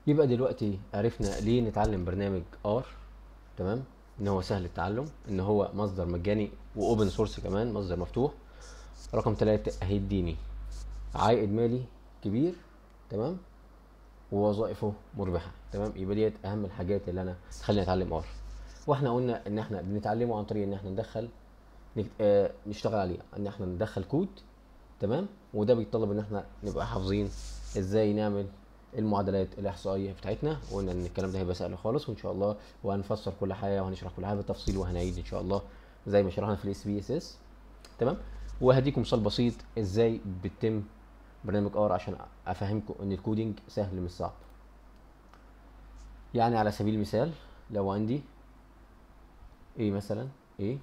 يبقى دلوقتي عرفنا ليه نتعلم برنامج ار تمام ان هو سهل التعلم ان هو مصدر مجاني واوبن سورس كمان مصدر مفتوح رقم ثلاثة هيديني عائد مالي كبير تمام ووظائفه مربحة تمام يبقى ديت اهم الحاجات اللي انا تخليني اتعلم ار واحنا قلنا ان احنا بنتعلمه عن طريق ان احنا ندخل نك- آه، نشتغل عليه ان احنا ندخل كود تمام وده بيتطلب ان احنا نبقى حافظين ازاي نعمل المعادلات الاحصائيه بتاعتنا وقلنا ان الكلام ده هيبقى سهل خالص وان شاء الله وهنفسر كل حاجه وهنشرح كل حاجه بالتفصيل وهنعيد ان شاء الله زي ما شرحنا في الاس بي اس اس تمام وهديكم مثال بسيط ازاي بتتم برنامج ار عشان افهمكم ان الكودينج سهل مش صعب يعني على سبيل المثال لو عندي ايه مثلا ايه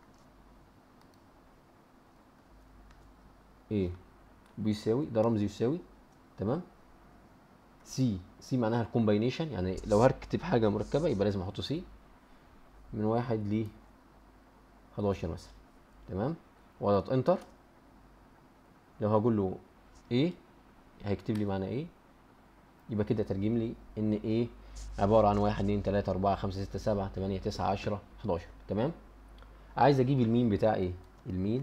ايه بيساوي ده رمز يساوي تمام سي سي معناها الكومباينيشن يعني لو هركب حاجه مركبه يبقى لازم احط سي من واحد ل 11 مثلا تمام واضغط انتر لو هقول له ايه هيكتب لي معنى ايه يبقى كده ترجم لي ان ايه عباره عن واحد اتنين تلاته اربعه خمسه سته سبعه تمانيه تسعه عشره حداشر تمام عايز اجيب المين بتاع ايه المين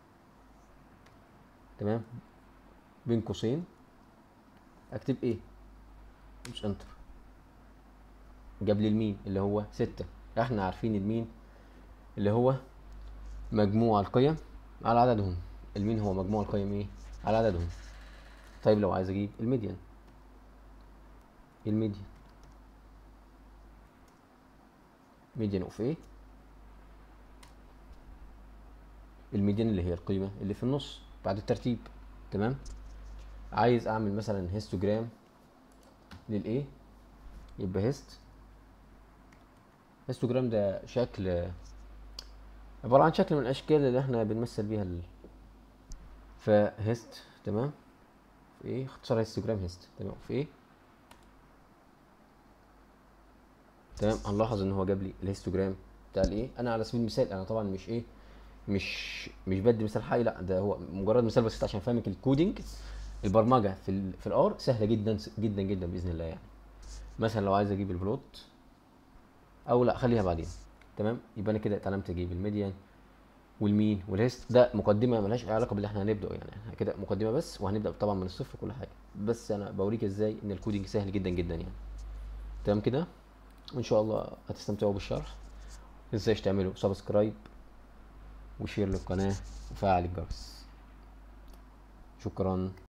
تمام بين قوسين اكتب ايه مش انتر جاب لي المين اللي هو ستة احنا عارفين المين اللي هو مجموع القيم على عددهم المين هو مجموع القيم ايه على عددهم طيب لو عايز اجيب الميديان الميديان ميديان اوف ايه الميديان اللي هي القيمة اللي في النص بعد الترتيب تمام عايز اعمل مثلا هيستوجرام للايه يبقى هيست هيستوجرام ده شكل عبارة عن شكل من الاشكال اللي احنا بنمثل بيها ال... فهيست تمام في ايه اختصار هيستوجرام هيست تمام في ايه تمام هنلاحظ ان هو جاب لي الهيستوجرام بتاع الايه انا على سبيل المثال انا طبعا مش ايه مش مش بدي مثال حي لا ده هو مجرد مثال بسيط عشان افهمك الكودينج البرمجه في ال في الار سهله جدا جدا جدا باذن الله يعني مثلا لو عايز اجيب البلوت او لا خليها بعدين تمام يبقى انا كده اتعلمت اجيب الميديان والمين والهيست ده مقدمه ملهاش أي علاقه باللي احنا هنبداه يعني احنا كده مقدمه بس وهنبدا طبعا من الصفر كل حاجه بس انا بوريك ازاي ان الكودينج سهل جدا جدا يعني تمام كده وان شاء الله هتستمتعوا بالشرح متنساش تعملوا سبسكرايب وشير للقناه وفعل الجرس شكرا